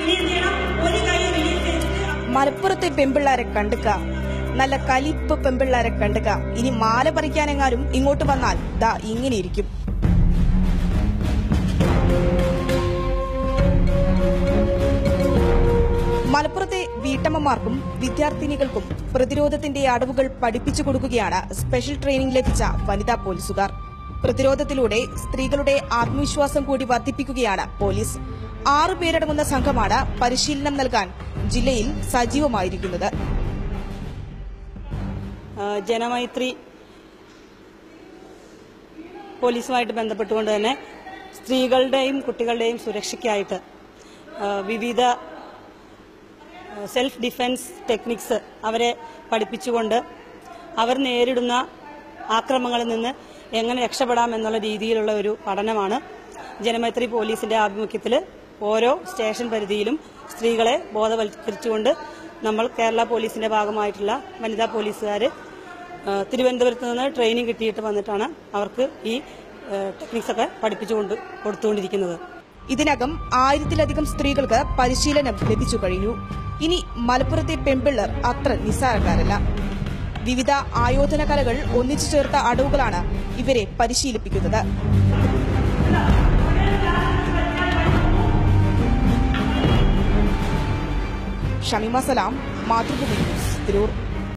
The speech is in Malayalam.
ഇനി എന്ത് ചെയ്യണം ഒരു കൈ റിലീസ് ചെയ്തിട്ട് മലപ്പുറത്തെ പെമ്പിള്ളാരെ കണ്ടുക നല്ല കലിപ്പ് പെമ്പിള്ളാരെ കണ്ടുക ഇനി മാല പറിക്കാനെങ്ങാനും ഇങ്ങോട്ട് വന്നാൽ ദാ ഇങ്ങനെ ഇരിക്കും മലപ്പുറത്തെ വീട്ടമ്മമാർക്കും വിദ്യാർത്ഥിനികൾക്കും പ്രതിരോധത്തിന്റെ അടവുകൾ പഠിപ്പിച്ചു കൊടുക്കുകയാണ് സ്പെഷ്യൽ ട്രെയിനിംഗ് ലഭിച്ച വനിതാ പോലീസുകാർ പ്രതിരോധത്തിലൂടെ സ്ത്രീകളുടെ ആത്മവിശ്വാസം കൂടി വർദ്ധിപ്പിക്കുകയാണ് പോലീസ് ആറു പേരടങ്ങുന്ന സംഘമാണ് പരിശീലനം നൽകാൻ ജില്ലയിൽ സജീവമായിരിക്കുന്നത് ആ, ജനമൈത്രി പോലീസുമായിട്ട് ബന്ധപ്പെട്ടുകൊണ്ട് തന്നെ സ്ത്രീകളുടെയും കുട്ടികളുടെയും സുരക്ഷയ്ക്കായിട്ട് ആ, വിവിധ ആ, സെൽഫ് ഡിഫൻസ് ടെക്നിക്സ് അവരെ പഠിപ്പിച്ചുകൊണ്ട് അവർ നേരിടുന്ന ആക്രമണങ്ങളിൽ നിന്ന് എങ്ങനെ രക്ഷപ്പെടാം എന്നുള്ള രീതിയിലുള്ള ഒരു പഠനമാണ് ജനമൈത്രി പോലീസിന്റെ ആഭിമുഖ്യത്തിൽ ഓരോ സ്റ്റേഷൻ പരിധിയിലും സ്ത്രീകളെ ബോധവൽക്കരിച്ചുകൊണ്ട് നമ്മൾ കേരള പോലീസിന്റെ ഭാഗമായിട്ടുള്ള വനിതാ പോലീസുകാർ തിരുവനന്തപുരത്ത് നിന്ന് ട്രെയിനിങ് കിട്ടിയിട്ട് വന്നിട്ടാണ് അവർക്ക് ഈ ടെക്നിക്സ് ഒക്കെ പഠിപ്പിച്ചുകൊണ്ട് കൊടുത്തുകൊണ്ടിരിക്കുന്നത് ഇതിനകം ആയിരത്തിലധികം സ്ത്രീകൾക്ക് പരിശീലനം ലഭിച്ചു കഴിഞ്ഞു ഇനി മലപ്പുറത്തെ പെമ്പിള്ളർ അത്ര നിസ്സാരക്കാരല്ല വിവിധ ആയോധന കലകൾ ഒന്നിച്ചു ചേർത്ത അടവുകളാണ് ഇവരെ പരിശീലിപ്പിക്കുന്നത് ഷമിമ സലാം മാതൃഭൂമി ന്യൂസ് തിരൂർ